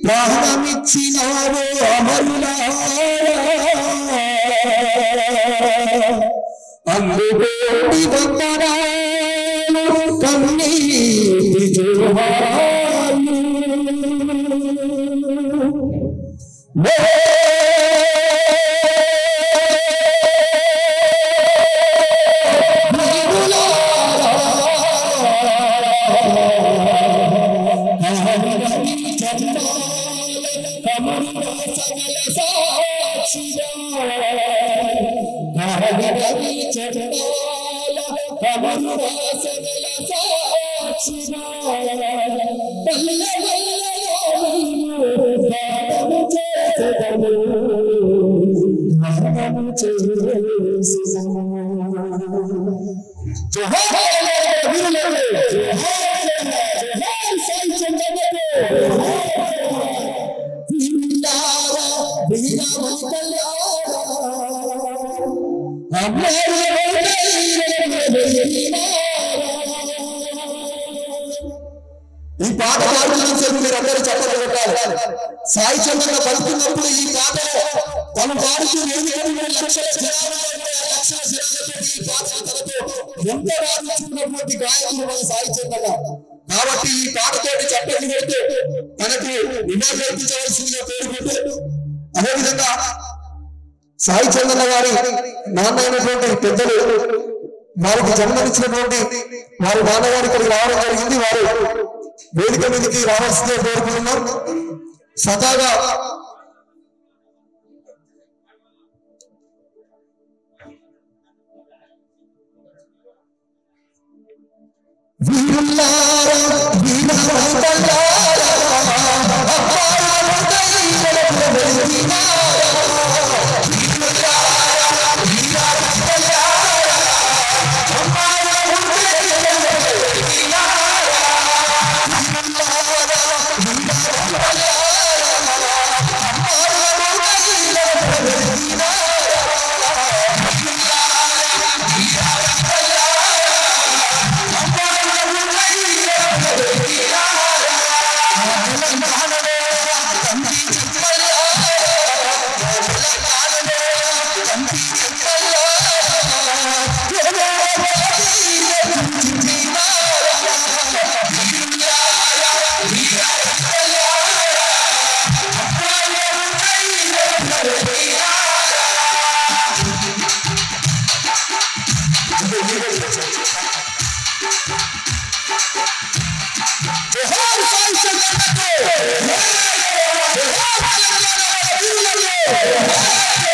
ప్రాణమిచ్చినావు అమరులా అందుకోటి వందనాలు కన్నీటి జోహాలు. ఈ పాట పాడుతున్నంతసేపు మీరు అందరూ చెప్పలు కొట్టాలి సాయి చంద్ర పలుకున్నప్పుడు ఈ పాటలో తను పాడుతూ ఎనిమిది ఎనిమిది లక్షల జనాభా అంటే ఆ లక్షల జనాభాతో ఈ పాట తనతో ఎంత రాణించుకున్నటువంటి గాయకుడు మన సాయి చంద్ర కాబట్టి ఈ పాటతోటి చప్పట్లు కొడుతూ తనకు నివాళులర్పించవలసిందిగా కోరుకుంటూ అదేవిధంగా సాయి చంద్ర గారి నాన్న అయినటువంటి పెద్దలు వారికి జన్మనిచ్చినటువంటి వారి నాన్నగారు ఇక్కడికి రావడం జరిగింది వారు వేదిక మీదకి రావాల్సిందే కోరుకుంటున్నాం సదాగా వీరుల్లారా వీరవంతులారా, అపారమైన దైవముల వెలిగినారా. వీరుల్లారా, వీరవంతులారా, అపారమైన దైవముల వెలిగినారా. వీరుల్లారా, వీరవంతులారా, అపారమైన దైవముల వెలిగినారా. జోహార్ సాయి చంద్రబాబు జోహార్ తెలంగాణ వీరులకు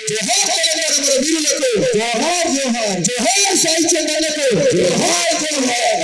జోహార్ తెలంగాణ మన వీరులకు జోహార్ జోహార్ జోహార్ సాయి చంద్రలకు జోహార్ జోహార్